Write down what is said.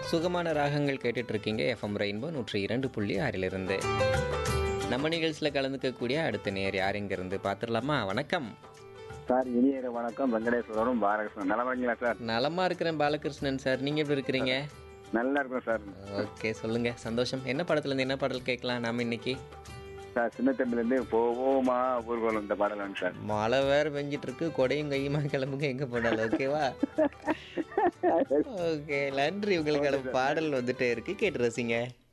சுகமான ராகங்கள் கேட்டுட்டு இருக்கீங்க எஃப்எம் ரெயின்போ நூற்றி இரண்டு புள்ளி ஆறிலிருந்து நம்ம நிகழ்ச்சியில் கலந்துக்கக்கூடிய அடுத்த நேர் யார் இருந்து பார்த்துடலாமா வணக்கம் சார் இனிய வணக்கம் வெங்கடேஸ்வரரும் பாலகிருஷ்ணன் நலமாங்களா சார் நலமா இருக்கிறேன் பாலகிருஷ்ணன் சார் நீங்க எப்படி இருக்கிறீங்க நல்லா இருக்கும் சார் ஓகே சொல்லுங்க சந்தோஷம் என்ன படத்துல இருந்து என்ன பாடல் கேட்கலாம் நாம இன்னைக்கு சார் சின்ன தம்பிலேருந்து போவோமா ஊர்வலம் இந்த பாடல் வேணும் சார் மழை வேற பெஞ்சிட்டு இருக்கு கொடையும் கையுமா கிளம்புங்க எங்க போனாலும் ஓகேவா ஓகே நன்றி உங்களுக்கு பாடல் வந்துட்டே இருக்கு கேட்டு ரசிங்க